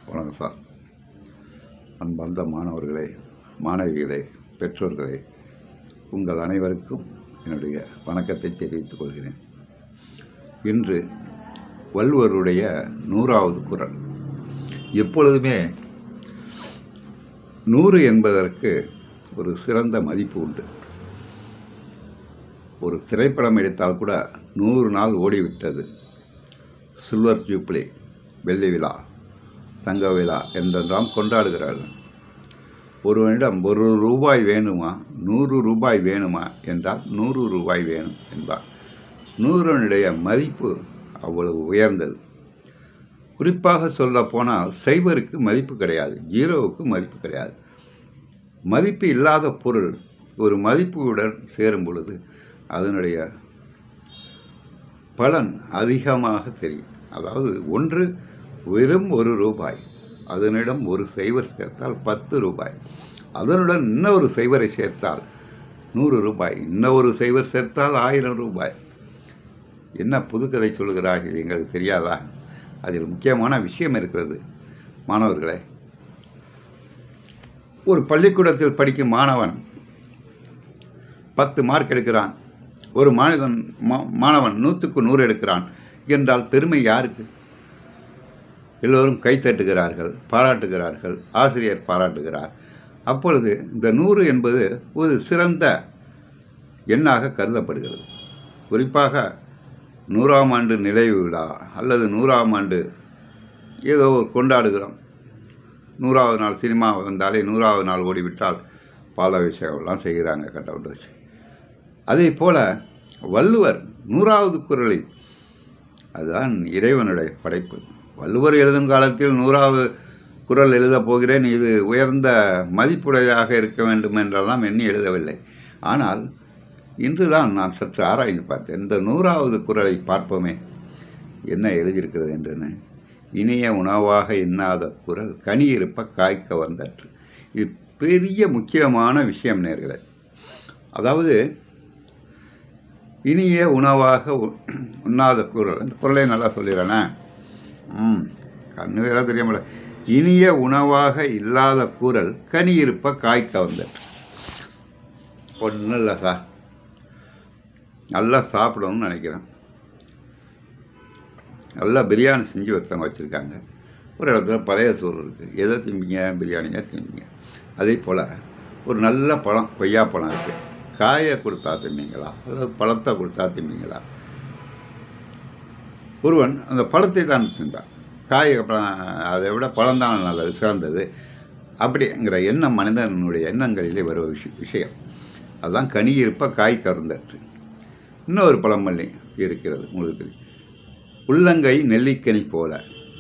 வணக்கம் சார் அன்பார்ந்த மாணவர்களே மாணவிகளே பெற்றோர்களே உங்கள் அனைவருக்கும் என்னுடைய வணக்கத்தை தெரிவித்துக் கொள்கிறேன் இன்று வள்ளுவருடைய நூறாவது குறள் எப்பொழுதுமே நூறு என்பதற்கு ஒரு சிறந்த மதிப்பு உண்டு ஒரு திரைப்படம் எடுத்தால் கூட நூறு நாள் ஓடிவிட்டது சில்வர் ஜூப்ளி வெள்ளி விழா தங்க விழா என்றெல்லாம் கொண்டாடுகிறார்கள் ஒருவனிடம் ஒரு ரூபாய் வேணுமா நூறு ரூபாய் வேணுமா என்றால் நூறு ரூபாய் வேணும் என்பார் நூறனுடைய மதிப்பு அவ்வளவு உயர்ந்தது குறிப்பாக சொல்ல போனால் சைபருக்கு மதிப்பு கிடையாது ஜீரோவுக்கு மதிப்பு கிடையாது மதிப்பு இல்லாத பொருள் ஒரு மதிப்புடன் சேரும் பொழுது அதனுடைய பலன் அதிகமாக தெரியும் அதாவது ஒன்று வெறும் ஒரு ரூபாய் அதனிடம் ஒரு சைவர் சேர்த்தால் பத்து ரூபாய் அதனுடன் இன்னொரு சைவரை சேர்த்தால் நூறு ரூபாய் இன்னொரு சைவர் சேர்த்தால் ஆயிரம் ரூபாய் என்ன புதுக்கதை சொல்கிறார்கள் எங்களுக்கு தெரியாதா அதில் முக்கியமான விஷயம் இருக்கிறது மாணவர்களே ஒரு பள்ளிக்கூடத்தில் படிக்கும் மாணவன் பத்து மார்க் எடுக்கிறான் ஒரு மாநிலன் மாணவன் நூற்றுக்கு நூறு எடுக்கிறான் என்றால் பெருமை யாருக்கு எல்லோரும் கைத்தட்டுகிறார்கள் பாராட்டுகிறார்கள் ஆசிரியர் பாராட்டுகிறார் அப்பொழுது இந்த நூறு என்பது ஒரு சிறந்த எண்ணாக கருதப்படுகிறது குறிப்பாக நூறாம் ஆண்டு நினைவு விழா அல்லது நூறாம் ஆண்டு ஏதோ ஒரு கொண்டாடுகிறோம் நூறாவது நாள் சினிமா வந்தாலே நூறாவது நாள் ஓடிவிட்டால் பால விஷயம்லாம் செய்கிறாங்க கட் அவுட் வச்சு அதே போல் வள்ளுவர் நூறாவது குரலில் அதுதான் இறைவனுடைய படைப்பு வள்ளுவர் எழுதும் காலத்தில் நூறாவது குரல் எழுதப் போகிறேன் இது உயர்ந்த மதிப்புடையதாக இருக்க வேண்டும் என்றெல்லாம் எண்ணி எழுதவில்லை ஆனால் இன்றுதான் நான் சற்று ஆராய்ந்து பார்த்தேன் இந்த நூறாவது குரலை பார்ப்போமே என்ன எழுதியிருக்கிறது என்றுன்னு இனிய உணவாக எண்ணாத குரல் கனி இருப்ப காய்க்க வந்தற்று இது பெரிய முக்கியமான விஷயம் நேர்களே அதாவது இனிய உணவாக உண்ணாத குரல் அந்த குரலை நல்லா சொல்லிடுறேனே ம் கண்ணு வேற தெரியாமல இனிய உணவாக இல்லாத குரல் கனி இருப்ப காய்க்க வந்தற்று ஒன்றும் இல்லை சார் நல்லா சாப்பிடணும்னு நினைக்கிறேன் நல்லா பிரியாணி செஞ்சு ஒருத்தவங்க வச்சுருக்காங்க ஒரு இடத்துல பழைய சோறு இருக்குது எதை திம்பிங்க பிரியாணியாக திம்பிங்க அதே போல் ஒரு நல்ல பழம் கொய்யா பழம் இருக்குது காயை கொடுத்தா திம்பிங்களா அல்லது பழத்தை கொடுத்தா திம்பிங்களா ஒருவன் அந்த பழத்தை தான் தின்பான் காய் பழம் அதை விட பழம்தான் நல்லது சிறந்தது அப்படிங்கிற எண்ணம் மனிதனுடைய எண்ணங்களிலே வருவ விஷ விஷயம் அதுதான் கனி இருப்ப காய் கருந்தற்று இன்னொரு பழமொழி இருக்கிறது உங்களுக்கு தெரியும் உள்ளங்கை நெல்லிக்கனி போல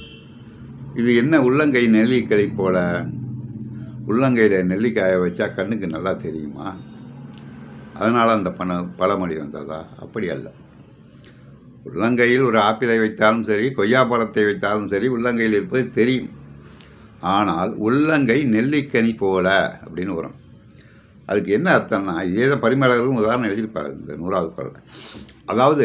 இது என்ன உள்ளங்கை நெல்லிக்கனி போல உள்ளங்கையில் நெல்லிக்காயை வச்சா கண்ணுக்கு நல்லா தெரியுமா அதனால் அந்த பண பழமொழி வந்ததா அப்படி அல்ல உள்ளங்கையில் ஒரு ஆப்பிளை வைத்தாலும் சரி கொய்யா பழத்தை வைத்தாலும் சரி உள்ளங்கையில் இருப்பது தெரியும் ஆனால் உள்ளங்கை நெல்லிக்கனி போல அப்படின்னு வரும் அதுக்கு என்ன அர்த்தம்னா இதே தான் பரிமளர்களும் உதாரணம் எழுதியிருப்பார் இந்த நூறாவது குரல் அதாவது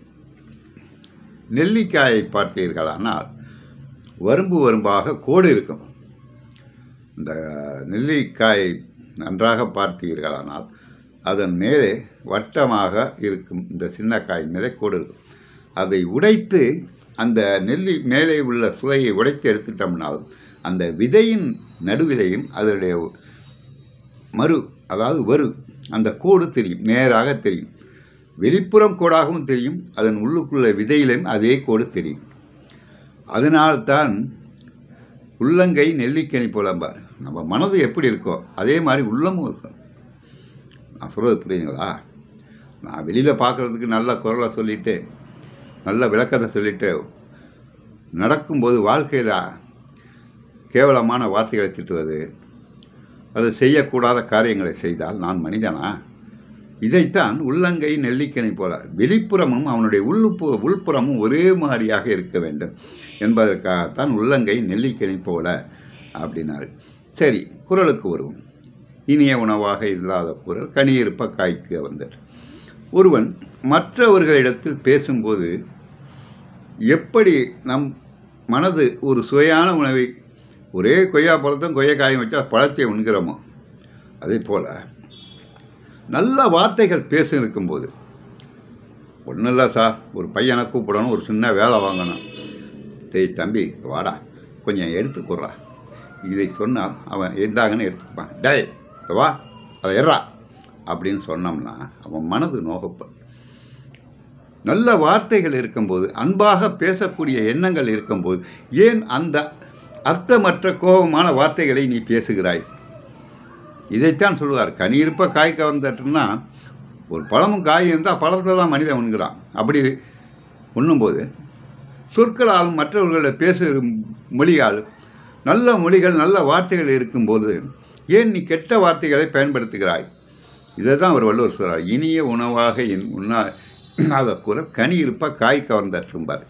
நெல்லிக்காயை பார்த்தீர்களானால் வரும்பு வரும்பாக கோடு இருக்கும் இந்த நெல்லிக்காயை நன்றாக பார்த்தீர்களானால் அதன் மேலே வட்டமாக இருக்கும் இந்த சின்ன காய் மேலே கோடு இருக்கும் அதை உடைத்து அந்த நெல்லி மேலே உள்ள சுவையை உடைத்து எடுத்துட்டோம்னால் அந்த விதையின் நடுவிலையும் அதனுடைய மறு அதாவது வரு அந்த கோடு தெரியும் நேராக தெரியும் வெளிப்புறம் கோடாகவும் தெரியும் அதன் உள்ளுக்குள்ள விதையிலும் அதே கோடு தெரியும் அதனால்தான் உள்ளங்கை நெல்லிக்கனி போலம்பார் நம்ம மனது எப்படி இருக்கோ அதே மாதிரி உள்ளமும் இருக்கும் நான் சொல்கிறது புரியுதுங்களா நான் வெளியில் பார்க்குறதுக்கு நல்ல குரலை சொல்லிவிட்டு நல்ல விளக்கத்தை சொல்லிவிட்டு நடக்கும்போது வாழ்க்கையில் கேவலமான வார்த்தைகளை திட்டுவது அது செய்யக்கூடாத காரியங்களை செய்தால் நான் மனிதனா இதைத்தான் உள்ளங்கை நெல்லிக்கனி போல வெளிப்புறமும் அவனுடைய உள்ளுப்பு உள்புறமும் ஒரே மாதிரியாக இருக்க வேண்டும் என்பதற்காகத்தான் உள்ளங்கை நெல்லிக்கனி போல அப்படின்னாரு சரி குரலுக்கு வருவோம் இனிய உணவாக இல்லாத குரல் கனியிருப்ப காய்க்க வந்தார் ஒருவன் மற்றவர்களிடத்தில் பேசும்போது எப்படி நம் மனது ஒரு சுவையான உணவை ஒரே கொய்யா பழத்தும் கொய்யாக்காயும் வச்சா பழத்தை உண்கிறோமோ அதே போல் நல்ல வார்த்தைகள் பேச இருக்கும்போது ஒன்றும் இல்லை சார் ஒரு பையனை கூப்பிடணும் ஒரு சின்ன வேலை வாங்கணும் டேய் தம்பி வாடா கொஞ்சம் எடுத்துக்குறா இதை சொன்னால் அவன் எந்தாங்கன்னு எடுத்துக்குப்பான் டேய் இங்க வா அதை எறா அப்படின்னு சொன்னோம்னா அவன் மனது நோகப்படும் நல்ல வார்த்தைகள் இருக்கும்போது அன்பாக பேசக்கூடிய எண்ணங்கள் இருக்கும்போது ஏன் அந்த அர்த்தமற்ற கோபமான வார்த்தைகளை நீ பேசுகிறாய் இதைத்தான் சொல்லுவார் கனி இருப்ப காய் கவர்ந்துட்டுன்னா ஒரு பழமும் காய் இருந்தால் பழத்தை தான் மனிதன் உண்கிறான் அப்படி உண்ணும்போது சொற்களாலும் மற்றவர்களை பேசுகிற மொழியால் நல்ல மொழிகள் நல்ல வார்த்தைகள் இருக்கும்போது ஏன் நீ கெட்ட வார்த்தைகளை பயன்படுத்துகிறாய் இதை தான் அவர் வள்ளுவர் சொல்கிறார் இனிய உணவாக என் உண்ணா அதை கூற கனி இருப்ப காய் கவர்ந்தற்றும்பார்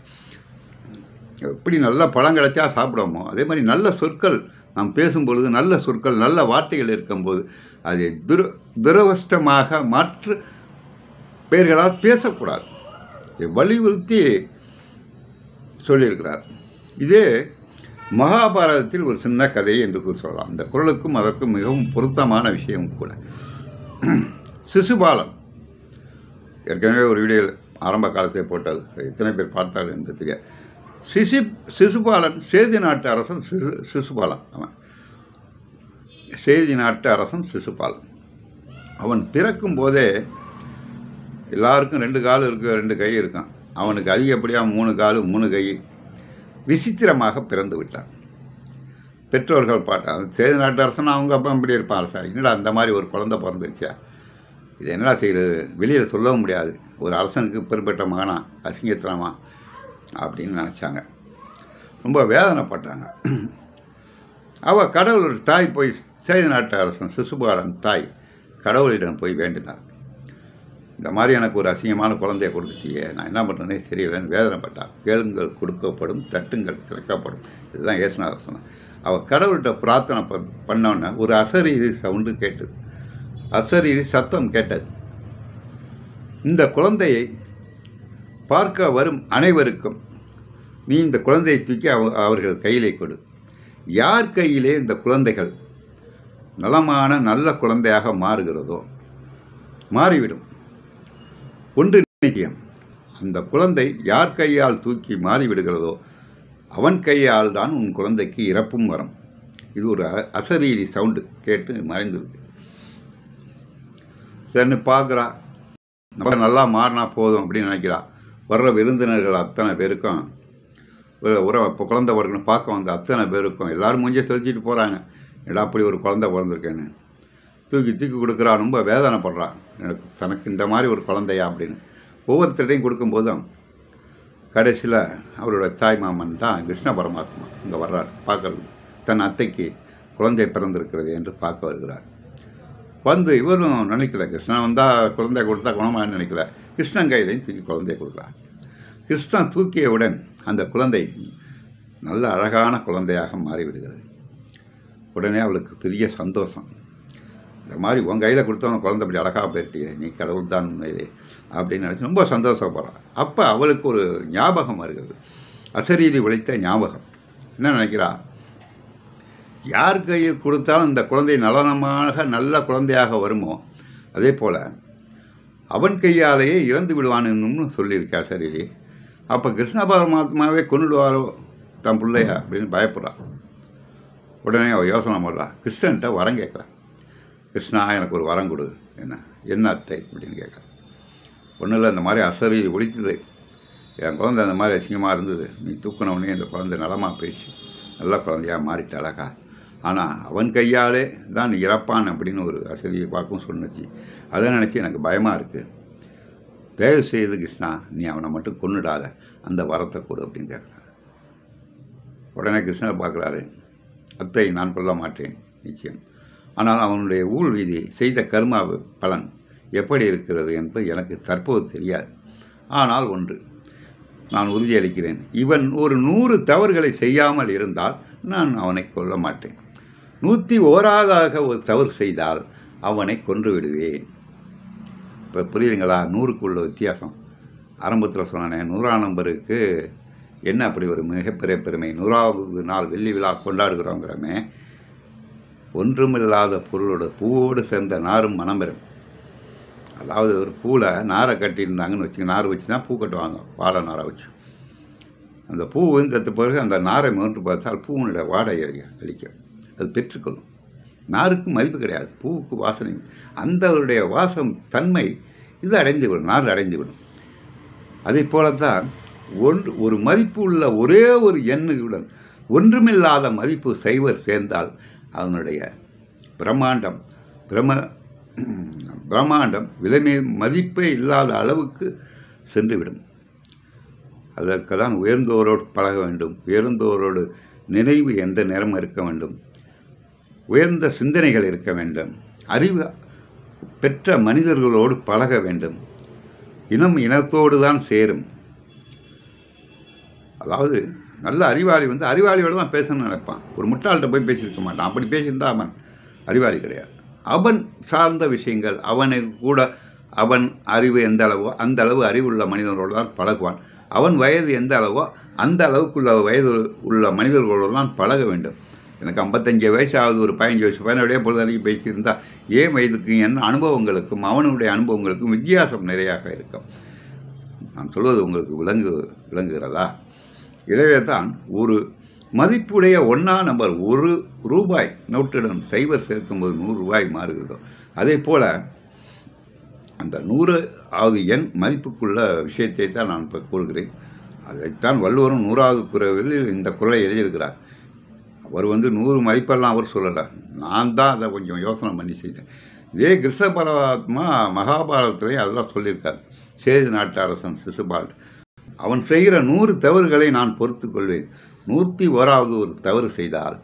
எப்படி நல்ல பழம் கிடைச்சா சாப்பிடுவோமோ அதே மாதிரி நல்ல சொற்கள் நாம் பேசும்பொழுது நல்ல சொற்கள் நல்ல வார்த்தைகள் இருக்கும்போது அதை துர துரவஷ்டமாக மாற்று பெயர்களால் பேசக்கூடாது இதை வலியுறுத்தி சொல்லியிருக்கிறார் இதே மகாபாரதத்தில் ஒரு சின்ன கதை என்று கூட சொல்லலாம் இந்த குரலுக்கும் அதற்கும் மிகவும் பொருத்தமான விஷயம் கூட சிசுபாலன் ஏற்கனவே ஒரு வீடியோ ஆரம்ப காலத்தை போட்டது எத்தனை பேர் பார்த்தார்கள் என்று தெரியாது சிசு சிசுபாலன் சேதி நாட்டு அரசன் சிசு சிசுபாலன் அவன் சேதி நாட்டு அரசன் சிசுபாலன் அவன் பிறக்கும் போதே எல்லாருக்கும் ரெண்டு கால் இருக்கு ரெண்டு கை இருக்கான் அவனுக்கு அதிகப்படியாக மூணு கால் மூணு கை விசித்திரமாக பிறந்து விட்டான் பெற்றோர்கள் பாட்டான் சேது நாட்டு அரசன் அவங்க அப்பா இப்படி இருப்பான் சார் என்னடா அந்த மாதிரி ஒரு குழந்தை பிறந்துருச்சா இது என்னடா செய்கிறது வெளியில் சொல்லவும் முடியாது ஒரு அரசனுக்கு பெருப்பட்ட மகனா அசிங்கத்தனமா அப்படின்னு நினச்சாங்க ரொம்ப வேதனைப்பட்டாங்க அவள் கடவுள் தாய் போய் சேது நாட்டு அரசன் சிசுபாலன் தாய் கடவுளிடம் போய் வேண்டினார் இந்த மாதிரி எனக்கு ஒரு அசிங்கமான குழந்தைய கொடுத்துட்டியே நான் என்ன பண்ணுறேனே தெரியலன்னு வேதனைப்பட்டார் கேளுங்கள் கொடுக்கப்படும் தட்டுங்கள் திறக்கப்படும் இதுதான் ஏசுநாதர் சொன்னான் அவள் கடவுள்கிட்ட பிரார்த்தனை ப பண்ணோன்னே ஒரு அசரீரி சவுண்டு கேட்டது அசரீரி சத்தம் கேட்டது இந்த குழந்தையை பார்க்க வரும் அனைவருக்கும் நீ இந்த குழந்தையை தூக்கி அவ அவர்கள் கையிலே கொடு யார் கையிலே இந்த குழந்தைகள் நலமான நல்ல குழந்தையாக மாறுகிறதோ மாறிவிடும் ஒன்று நிச்சயம் அந்த குழந்தை யார் கையால் தூக்கி மாறிவிடுகிறதோ அவன் கையால் தான் உன் குழந்தைக்கு இறப்பும் வரும் இது ஒரு அ- அசரீரி சவுண்டு கேட்டு மறைந்துருக்கு சரின்னு பார்க்குறா நம்ம நல்லா மாறினா போதும் அப்படின்னு நினைக்கிறா வர்ற விருந்தினர்கள் அத்தனை பேருக்கும் ஒரு உற இப்போ குழந்தை பிறக்கணும் பார்க்க வந்த அத்தனை பேருக்கும் எல்லாரும் மூஞ்சிய சொல்லிச்சிட்டு போகிறாங்க ஏடா அப்படி ஒரு குழந்தை பிறந்திருக்கேன்னு தூக்கி தூக்கி கொடுக்குறா ரொம்ப வேதனைப்படுறா எனக்கு தனக்கு இந்த மாதிரி ஒரு குழந்தையா அப்படின்னு ஒவ்வொருத்தரையும் கொடுக்கும்போதும் கடைசியில் அவரோட தாய் மாமன் தான் கிருஷ்ண பரமாத்மா இங்கே வர்றார் பார்க்கறது தன் அத்தைக்கு குழந்தை பிறந்திருக்கிறது என்று பார்க்க வருகிறார் வந்து இவரும் நினைக்கல கிருஷ்ணன் வந்தால் குழந்தை கொடுத்தா குணமாக நினைக்கல கிருஷ்ணன் கையிலையும் தூக்கி குழந்தைய கொடுக்குறார் கிருஷ்ணன் தூக்கியவுடன் அந்த குழந்தை நல்ல அழகான குழந்தையாக மாறிவிடுகிறது உடனே அவளுக்கு பெரிய சந்தோஷம் இந்த மாதிரி உன் கையில் கொடுத்தவன் குழந்தை அப்படி அழகாக போயிட்டியே நீ கடவுள் தான் உண்மையிலே அப்படின்னு நினச்சி ரொம்ப சந்தோஷப்படுறான் அப்போ அவளுக்கு ஒரு ஞாபகம் வருகிறது அசரீரி உழைத்த ஞாபகம் என்ன நினைக்கிறா யார் கையில் கொடுத்தாலும் இந்த குழந்தை நலனமாக நல்ல குழந்தையாக வருமோ அதே போல் அவன் கையாலேயே இறந்து விடுவான்னு சொல்லியிருக்கா சரி அப்போ கிருஷ்ண பரமாத்மாவே கொண்டுடுவாரோ தன் பிள்ளைய அப்படின்னு பயப்படுறா உடனே அவள் யோசனை பண்ணுறா கிருஷ்ணன்ட்ட வரம் கேட்குறா கிருஷ்ணா எனக்கு ஒரு வரம் கொடு என்ன என்ன அத்தை அப்படின்னு கேட்குறா ஒன்றும் இல்லை இந்த மாதிரி அசரி ஒழித்தது என் குழந்தை அந்த மாதிரி அசிங்கமாக இருந்தது நீ தூக்கினவுடனே இந்த குழந்தை நலமாக பேசி நல்ல குழந்தையாக மாறிட்ட அழகா ஆனால் அவன் கையாலே தான் இறப்பான் அப்படின்னு ஒரு அசரியை பார்க்கும் சொன்னுச்சு அதை நினச்சி எனக்கு பயமாக இருக்குது தயவு செய்து கிருஷ்ணா நீ அவனை மட்டும் கொன்னுடாத அந்த வரத்தை கொடு அப்படின்னு கேட்குறான் உடனே கிருஷ்ணரை பார்க்குறாரு அத்தை நான் கொல்ல மாட்டேன் நிச்சயம் ஆனால் அவனுடைய ஊழ் வீதி செய்த கர்மா பலன் எப்படி இருக்கிறது என்பது எனக்கு தற்போது தெரியாது ஆனால் ஒன்று நான் உறுதியளிக்கிறேன் இவன் ஒரு நூறு தவறுகளை செய்யாமல் இருந்தால் நான் அவனை கொல்ல மாட்டேன் நூற்றி ஓராதாக ஒரு தவறு செய்தால் அவனை கொன்று விடுவேன் இப்போ புரியுதுங்களா நூறுக்குள்ள வித்தியாசம் ஆரம்பத்தில் சொன்னேன் நூறாம் நம்பருக்கு என்ன அப்படி ஒரு மிகப்பெரிய பெருமை நூறாவது நாள் வெள்ளி விழா கொண்டாடுகிறோங்கிறமே ஒன்றுமில்லாத பொருளோட பூவோடு சேர்ந்த நாரும் மனம் பெறும் அதாவது ஒரு பூவில் நாரை கட்டியிருந்தாங்கன்னு வச்சுங்க நார் வச்சு தான் பூ கட்டுவாங்க வாழை நாரை வச்சு அந்த பூ விழுந்தது பிறகு அந்த நாரை முகன்று பார்த்தால் பூவினுடைய வாடை அறிய அளிக்கும் அது பெற்றுக்கொள்ளும் நாருக்கு மதிப்பு கிடையாது பூவுக்கு வாசனை அந்தவருடைய வாசம் தன்மை இது அடைந்து விடும் நார் அடைந்து விடும் அதே போலத்தான் ஒன்று ஒரு மதிப்பு உள்ள ஒரே ஒரு எண்ணுடன் ஒன்றுமில்லாத மதிப்பு சைவர் சேர்ந்தால் அதனுடைய பிரம்மாண்டம் பிரம பிரம்மாண்டம் விலைமே மதிப்பே இல்லாத அளவுக்கு சென்றுவிடும் அதற்கு தான் உயர்ந்தோரோடு பழக வேண்டும் உயர்ந்தோரோடு நினைவு எந்த நேரமும் இருக்க வேண்டும் உயர்ந்த சிந்தனைகள் இருக்க வேண்டும் அறிவு பெற்ற மனிதர்களோடு பழக வேண்டும் இனம் இனத்தோடு தான் சேரும் அதாவது நல்ல அறிவாளி வந்து அறிவாளியோடு தான் பேசணும்னு நினைப்பான் ஒரு முட்டாள்கிட்ட போய் பேசியிருக்க மாட்டான் அப்படி பேசியிருந்தா அவன் அறிவாளி கிடையாது அவன் சார்ந்த விஷயங்கள் அவனுக்கு கூட அவன் அறிவு எந்த அளவோ அந்த அளவு அறிவுள்ள மனிதர்களோடு தான் பழகுவான் அவன் வயது எந்த அளவோ அந்த அளவுக்குள்ள வயது உள்ள மனிதர்களோடு தான் பழக வேண்டும் எனக்கு ஐம்பத்தஞ்சு வயசு ஆகுது ஒரு பதினஞ்சு வயசு பதினோடைய பொழுதனைக்கு பேசியிருந்தால் ஏன் வயதுக்கு என் அனுபவங்களுக்கும் அவனுடைய அனுபவங்களுக்கும் வித்தியாசம் நிறையாக இருக்கும் நான் சொல்வது உங்களுக்கு விளங்கு விளங்குகிறதா எனவே தான் ஒரு மதிப்புடைய ஒன்றா நம்பர் ஒரு ரூபாய் நோட்டுடன் சைபர் சேர்க்கும்போது நூறு ரூபாய் மாறுகிறதோ அதே போல் அந்த நூறு ஆவது எண் மதிப்புக்குள்ள விஷயத்தை தான் நான் இப்போ கூறுகிறேன் அதைத்தான் வள்ளுவரும் நூறாவது குறவில் இந்த குரலை எழுதியிருக்கிறார் அவர் வந்து நூறு மதிப்பெல்லாம் அவர் சொல்லலை நான் தான் அதை கொஞ்சம் யோசனை பண்ணி செய்தேன் இதே கிருஷ்ண பரமாத்மா மகாபாரதத்திலையும் அதெல்லாம் சொல்லியிருக்கார் சேது நாட்டு அரசன் சிசுபால் அவன் செய்கிற நூறு தவறுகளை நான் பொறுத்து கொள்வேன் நூற்றி ஓராவது ஒரு தவறு செய்தால்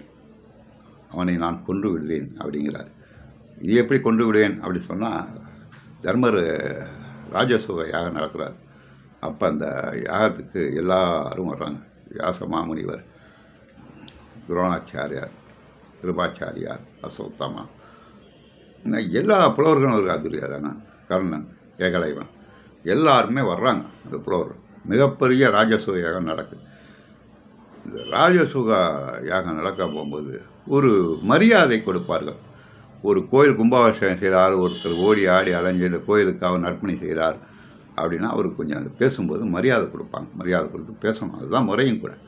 அவனை நான் கொன்று விடுவேன் அப்படிங்கிறார் இது எப்படி கொன்று விடுவேன் அப்படி சொன்னால் தர்மர் ராஜசோக யாகம் நடக்கிறார் அப்போ அந்த யாகத்துக்கு எல்லாரும் வர்றாங்க வியாசமாமுனிவர் துரோணாச்சாரியார் கிருபாச்சாரியார் அசோத்தமா இன்னும் எல்லா புலவர்களும் இருக்கா துரியாதனன் கர்ணன் ஏகலைவன் எல்லாருமே வர்றாங்க அந்த புலவர் மிகப்பெரிய ராஜசூக யாகம் நடக்குது இந்த ராஜசுக யாகம் நடக்க போகும்போது ஒரு மரியாதை கொடுப்பார்கள் ஒரு கோயில் கும்பாபிஷேகம் செய்கிறார் ஒருத்தர் ஓடி ஆடி அலைஞ்சு இந்த கோயிலுக்கு அவர் நற்பணி செய்கிறார் அப்படின்னா அவருக்கு கொஞ்சம் அது பேசும்போது மரியாதை கொடுப்பாங்க மரியாதை கொடுத்து பேசணும் அதுதான் முறையும் கூட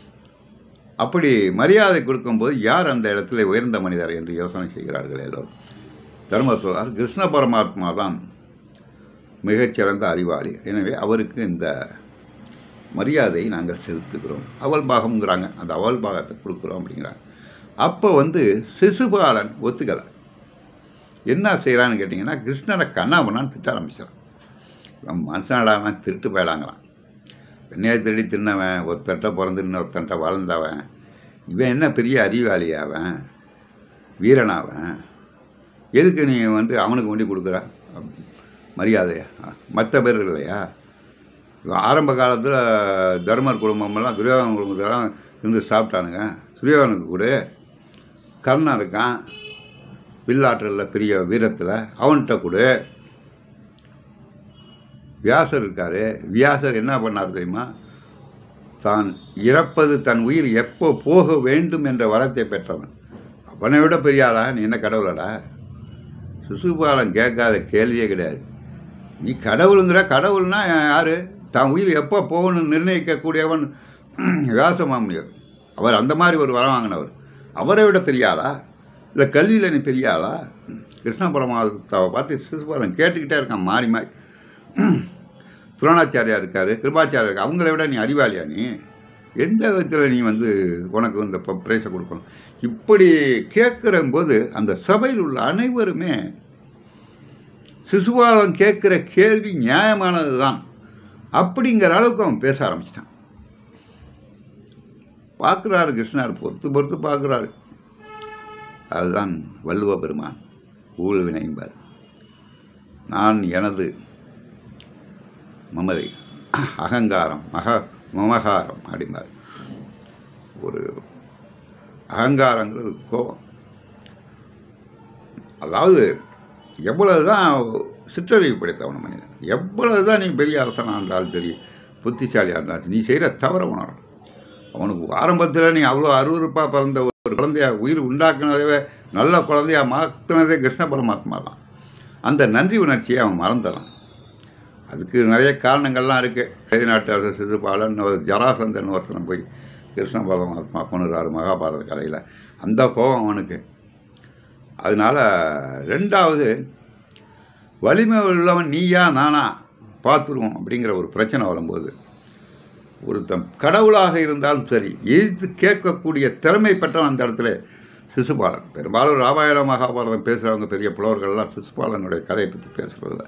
அப்படி மரியாதை கொடுக்கும்போது யார் அந்த இடத்துல உயர்ந்த மனிதர் என்று யோசனை செய்கிறார்கள் எல்லோரும் தர்மர் சொல்றார் கிருஷ்ண பரமாத்மா தான் மிகச்சிறந்த அறிவாளி எனவே அவருக்கு இந்த மரியாதையை நாங்கள் செலுத்துகிறோம் அவல் பாகம்ங்கிறாங்க அந்த அவல் பாகத்தை கொடுக்குறோம் அப்படிங்கிறாங்க அப்போ வந்து சிசுபாலன் ஒத்துக்கலை என்ன செய்கிறான்னு கேட்டிங்கன்னா கிருஷ்ணனை கண்ணாமண்ணான்னு திட்ட ஆரம்பிச்சிடான் இவன் மனுஷனாடாமன் திருட்டு போயிடாங்கிறான் என்னைய திருடி தின்னவன் ஒருத்தட்ட பிறந்து இன்னொருத்தன்ட்ட வளர்ந்தவன் இவன் என்ன பெரிய அறிவாளி அவன் வீரனாவன் எதுக்கு நீ வந்து அவனுக்கு வண்டி கொடுக்குற மரியாதையா மற்ற பேர் இல்லையா இவன் ஆரம்ப காலத்தில் தர்மர் குடும்பமெல்லாம் துரியோதன குடும்பத்தெல்லாம் இருந்து சாப்பிட்டானுங்க துரியோதனுக்கு கூட கர்ணன் இருக்கான் வில்லாற்றலில் பெரிய வீரத்தில் அவன்கிட்ட கொடு வியாசர் இருக்கார் வியாசர் என்ன பண்ணார் தெரியுமா தான் இறப்பது தன் உயிர் எப்போ போக வேண்டும் என்ற வரத்தை பெற்றவன் அவனை விட பெரிய ஆளா நீ என்ன கடவுளடா சிசுபாலன் கேட்காத கேள்வியே கிடையாது நீ கடவுளுங்கிற கடவுள்னா யார் தான் உயிர் எப்போ போகணும்னு நிர்ணயிக்கக்கூடியவன் வியாசமாமுனிவர் அவர் அந்த மாதிரி ஒரு வரம் வாங்கினவர் அவரை விட பெரிய ஆளா இல்லை கல்வியில் நீ பெரிய ஆளா கிருஷ்ண பரமாத்மாவை பார்த்து சிசுபாலன் கேட்டுக்கிட்டே இருக்கான் மாறி மாறி துரோணாச்சாரியா இருக்கார் கிருபாச்சாரியா இருக்கார் அவங்கள விட நீ அறிவாளியா நீ எந்த விதத்தில் நீ வந்து உனக்கு இந்த ப்ரைஸை கொடுக்கணும் இப்படி கேட்குற போது அந்த சபையில் உள்ள அனைவருமே சிசுபாலன் கேட்குற கேள்வி நியாயமானது தான் அப்படிங்கிற அளவுக்கு அவன் பேச ஆரம்பிச்சிட்டான் பார்க்குறாரு கிருஷ்ணர் பொறுத்து பொறுத்து பார்க்குறாரு அதுதான் வள்ளுவ பெருமான் ஊழ் வினைம்பார் நான் எனது மமதை அகங்காரம் மக மமகாரம் அப்படிம்பார் ஒரு அகங்காரங்கிறது கோபம் அதாவது எவ்வளவு தான் சிற்றறிவு படைத்தவன மனிதன் எவ்வளவு தான் நீ பெரிய அரசனாக இருந்தாலும் சரி புத்திசாலியாக இருந்தாச்சு நீ செய்கிற தவற உணரணும் அவனுக்கு ஆரம்பத்தில் நீ அவ்வளோ அருவருப்பாக பிறந்த ஒரு குழந்தைய உயிர் உண்டாக்குனதே நல்ல குழந்தையா மாற்றினதே கிருஷ்ண பரமாத்மா தான் அந்த நன்றி உணர்ச்சியை அவன் மறந்துடான் அதுக்கு நிறைய காரணங்கள்லாம் இருக்குது வெளிநாட்டு அரசு சிசுபாலன் ஒரு ஜராசந்தன் ஒருத்தனை போய் கிருஷ்ண பரமாத்மா கொண்டுறாரு மகாபாரத கதையில் அந்த கோபம் அவனுக்கு அதனால் ரெண்டாவது வலிமை உள்ளவன் நீயா நானா பார்த்துருவோம் அப்படிங்கிற ஒரு பிரச்சனை வரும்போது ஒருத்தன் கடவுளாக இருந்தாலும் சரி எதிர்த்து கேட்கக்கூடிய திறமை பெற்றவன் அந்த இடத்துல சிசுபாலன் பெரும்பாலும் ராமாயண மகாபாரதம் பேசுகிறவங்க பெரிய புலவர்கள்லாம் சிசுபாலனுடைய கதையை பற்றி பேசுகிறதில்ல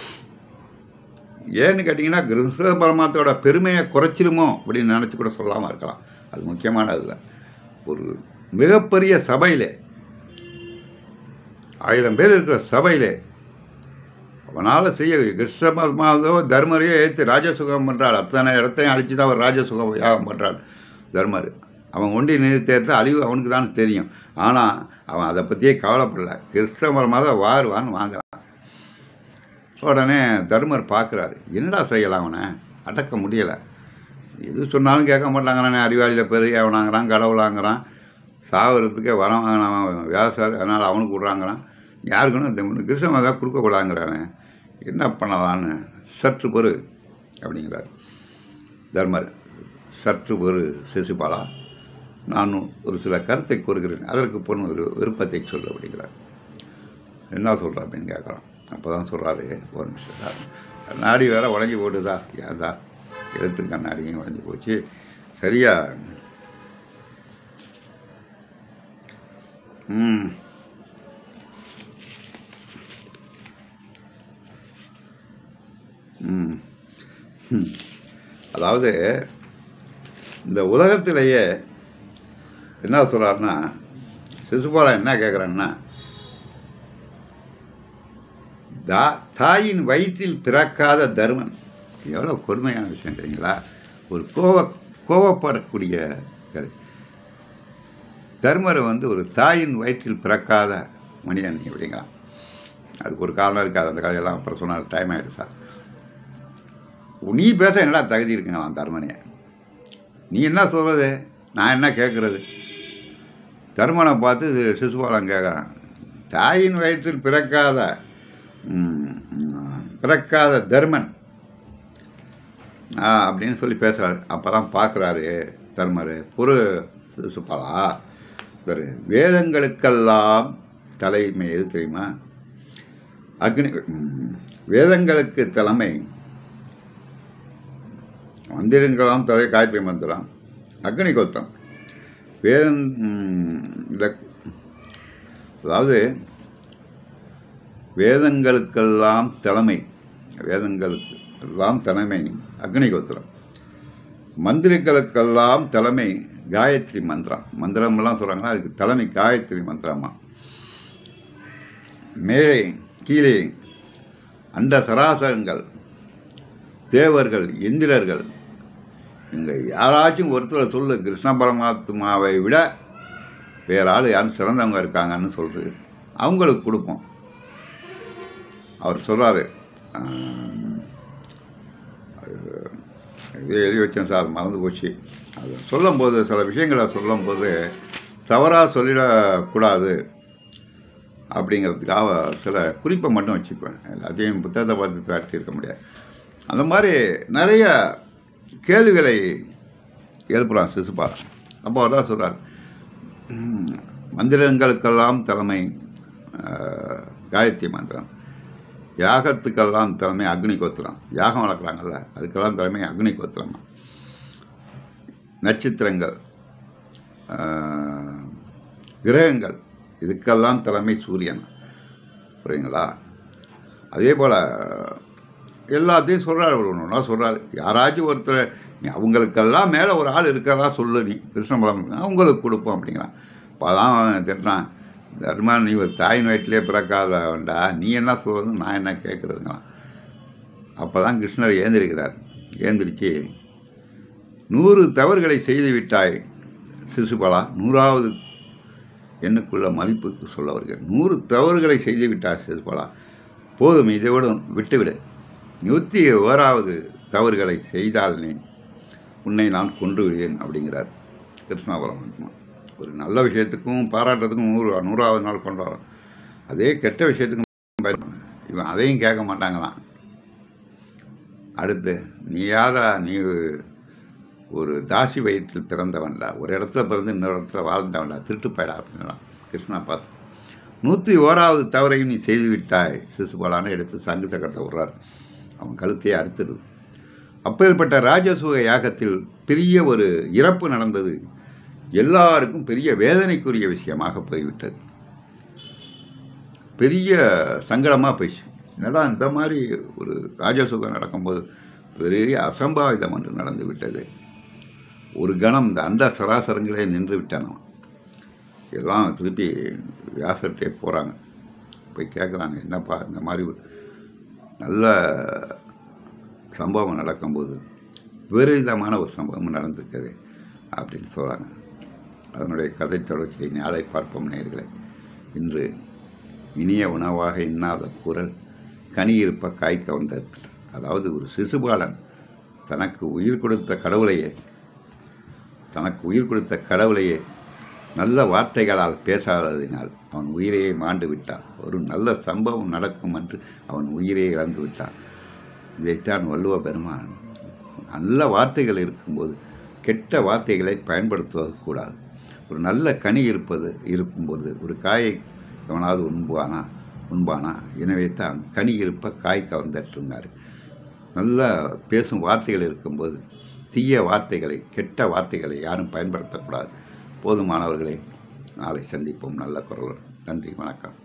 ஏன்னு கேட்டிங்கன்னா கிருஷ்ண பரமாத்தோட பெருமையை குறைச்சிருமோ அப்படின்னு நினச்சி கூட சொல்லாமல் இருக்கலாம் அது முக்கியமானது இல்லை ஒரு மிகப்பெரிய சபையிலே ஆயிரம் பேர் இருக்கிற சபையிலே அவனால் செய்ய கிருஷ்ண பரமாதோ தர்மரையோ ஏற்று ராஜசுகம் பண்ணுறாள் அத்தனை இடத்தையும் அழித்து தான் அவர் ராஜசுகம் யாகம் பண்ணுறாள் தர்மர் அவன் ஒண்டி நிறுத்தேற்ற அழிவு அவனுக்கு தான் தெரியும் ஆனால் அவன் அதை பற்றியே கவலைப்படல கிருஷ்ண பரமாத வாருவான்னு வாங்குறான் உடனே தர்மர் பார்க்குறாரு என்னடா செய்யலாம் அவனை அடக்க முடியலை எது சொன்னாலும் கேட்க மாட்டாங்கிறானே அறிவாளியில் பெரிய அவனாங்கிறான் கடவுளாங்கிறான் சாவறதுக்கே வரம் வாங்கினவன் வியாசார் அதனால் அவனுக்கு விட்றாங்கிறான் யாருக்குன்னு இந்த கிருஷ்ணன் தான் கொடுக்கக்கூடாதுங்கிறானே என்ன பண்ணலான்னு சற்று பொறு அப்படிங்கிறார் தர்மர் சற்று பொறு சிசுபாலா நான் ஒரு சில கருத்தை கூறுகிறேன் அதற்கு பொண்ணு ஒரு விருப்பத்தை சொல்லு அப்படிங்கிறார் என்ன சொல்கிற அப்படின்னு கேட்குறான் அப்போ தான் சொல்கிறாரு ஒரு நிமிஷம் சார் கண்ணாடி வேற உடஞ்சி போட்டுதா ஏதா எழுத்து கண்ணாடியும் உடஞ்சி போச்சு சரியா ம் ம் ம். அதாவது இந்த உலகத்திலேயே என்ன சொல்கிறாருன்னா சிசுபாலன் என்ன கேட்குறான்னா தா தாயின் வயிற்றில் பிறக்காத தர்மன் எவ்வளோ கொடுமையான விஷயம் தெரியுங்களா ஒரு கோவ கோவப்படக்கூடிய கரு- தர்மர் வந்து ஒரு தாயின் வயிற்றில் பிறக்காத மனிதன் அப்படிங்கிறான் அதுக்கு ஒரு காரணம் இருக்காது அந்த கதையெல்லாம் அப்புறம் சொன்னால் டைம் ஆகிடும் சார் நீ பேச என்ன தகுதி இருக்குங்களாம் தர்மனே நீ என்ன சொல்கிறது நான் என்ன கேட்குறது தர்மனை பார்த்து இது சிசுபாலன் கேட்குறான் தாயின் வயிற்றில் பிறக்காத ம், ம், பிறக்காத தர்மன் ஆ அப்படின்னு சொல்லி பேசுகிறாரு அப்போ தான் பார்க்குறாரு தர்மர் பொறு சிசுபாலா சரி வேதங்களுக்கெல்லாம் தலைமை எது தெரியுமா அக்னி ம், வேதங்களுக்கு தலைமை மந்திரங்களாம் தலை காயத்ரி மந்திரம் அக்னி கோத்திரம் வேதம் ம், இந்த அதாவது வேதங்களுக்கெல்லாம் தலைமை வேதங்களுக்கு எல்லாம் தலைமை அக்னி கோத்திரம் மந்திரிகளுக்கெல்லாம் தலைமை காயத்ரி மந்திரம் மந்திரம்லாம் சொல்கிறாங்கன்னா அதுக்கு தலைமை காயத்ரி மந்திரமா மேலே கீழே அண்ட சராசரங்கள் தேவர்கள் இந்திரர்கள் இங்கே யாராச்சும் ஒருத்தரை சொல்லு கிருஷ்ண பரமாத்மாவை விட வேற ஆள் யாரும் சிறந்தவங்க இருக்காங்கன்னு சொல்லிட்டு அவங்களுக்கு கொடுப்போம் அவர் சொல்கிறாரு இது எழுதி வச்சேன் சார் மறந்து போச்சு அது சொல்லும்போது சில விஷயங்களை சொல்லும்போது தவறாக சொல்லிடக்கூடாது அப்படிங்கிறதுக்காக சில குறிப்பை மட்டும் வச்சுப்பேன் எல்லாத்தையும் புத்தகத்தை பார்த்து காட்டி இருக்க முடியாது அந்த மாதிரி நிறைய கேள்விகளை எழுப்புறான் சிசுபாலன் அப்போ அவர் தான் சொல்கிறார் மந்திரங்களுக்கெல்லாம் தலைமை ஆஹ், காயத்ரி மந்திரம் யாகத்துக்கெல்லாம் தலைமை அக்னி கோத்திரம் யாகம் வளர்க்குறாங்கல்ல அதுக்கெல்லாம் தலைமை அக்னி கோத்திரம் நட்சத்திரங்கள் ஆஹ், கிரகங்கள் இதுக்கெல்லாம் தலைமை சூரியன் புரியுங்களா அதே போல் எல்லாத்தையும் சொல்கிறார் ஒரு ஒன்றா சொல்கிறார் யாராச்சும் ஒருத்தர் நீ அவங்களுக்கெல்லாம் மேலே ஒரு ஆள் இருக்கிறதா சொல்லு நீ கிருஷ்ணபலம் அவங்களுக்கு கொடுப்போம் அப்படிங்கிறான் அப்போ அதான் அவன் திட்டுறான் தர்மா நீ ஒரு தாயின் வயிற்றிலே பிறக்காத வேண்டா நீ என்ன சொல்கிறது நான் என்ன கேட்குறதுங்களாம் அப்போ தான் கிருஷ்ணர் ஏந்திருக்கிறார் ஏந்திரிச்சு நூறு தவறுகளை செய்து விட்டாய் சிசுபாலா நூறாவது எண்ணுக்குள்ள மதிப்புக்கு சொல்ல வருகிறேன் நூறு தவறுகளை செய்து விட்டார் சிசுபாலா போதும் இதை விட விட்டுவிடு நூற்றி ஓராவது தவறுகளை செய்தால் நீ உன்னை நான் கொன்று விடுவேன் அப்படிங்கிறார் கிருஷ்ணா பரமாத்மா ஒரு நல்ல விஷயத்துக்கும் பாராட்டுறதுக்கும் நூறு நூறாவது நாள் கொண்டாடுறோம் அதே கெட்ட விஷயத்துக்கும் பயன்படும். இவன் அதையும் கேட்க மாட்டாங்களாம் அடுத்து நீ யாரா நீ ஒரு தாசி வயிற்றில் பிறந்தவன்டா ஒரு இடத்துல பிறந்து இன்னொரு இடத்துல வாழ்ந்தவன்டா திருட்டு போயிடா அப்படின்லாம் கிருஷ்ணா பார்த்து நூற்றி ஓராவது தவறையும் நீ செய்து விட்டாய் சிசுபாலான எடுத்து சங்கு சக்கரத்தை விடுறார் அவன் கழுத்தையே அறுத்துடுது அப்பேற்பட்ட ராஜசூக யாகத்தில் பெரிய ஒரு இறப்பு நடந்தது எல்லாருக்கும் பெரிய வேதனைக்குரிய விஷயமாக போய்விட்டது பெரிய சங்கடமாக போயிடுச்சு என்னடா இந்த மாதிரி ஒரு ராஜசூகம் நடக்கும்போது பெரிய அசம்பாவிதம் ஒன்று நடந்து விட்டது ஒரு கணம் இந்த அண்ட சராசரங்களே நின்று விட்டான் அவன் எல்லாம் திருப்பி வியாசர்கிட்டே போகிறாங்க போய் கேட்குறாங்க என்னப்பா இந்த மாதிரி ஒரு நல்ல சம்பவம் நடக்கும்போது விபரீதமான ஒரு சம்பவம் நடந்திருக்குது அப்படின்னு சொல்கிறாங்க அதனுடைய கதை தொடர்ச்சியை நாளை பார்ப்போம் நேர்களே இன்று இனிய உணவாக இன்னாத குரல் கனி இருப்ப காய்க்க வந்தது அதாவது ஒரு சிசுபாலன் தனக்கு உயிர் கொடுத்த கடவுளையே தனக்கு உயிர் கொடுத்த கடவுளையே நல்ல வார்த்தைகளால் பேசாததினால் அவன் உயிரையே மாண்டு விட்டான் ஒரு நல்ல சம்பவம் நடக்கும் என்று அவன் உயிரை இழந்து விட்டான் இதைத்தான் வள்ளுவ பெருமான் நல்ல வார்த்தைகள் இருக்கும்போது கெட்ட வார்த்தைகளை பயன்படுத்துவது கூடாது ஒரு நல்ல கனி இருப்பது இருக்கும்போது ஒரு காயை எவனாவது உண்பானா உண்பானா எனவே தான் கனி இருப்ப காய் கவர்ந்தற்றுனார் நல்ல பேசும் வார்த்தைகள் இருக்கும்போது தீய வார்த்தைகளை கெட்ட வார்த்தைகளை யாரும் பயன்படுத்தக்கூடாது போதுமானவர்களே நாளை சந்திப்போம் நல்ல குரல் நன்றி வணக்கம்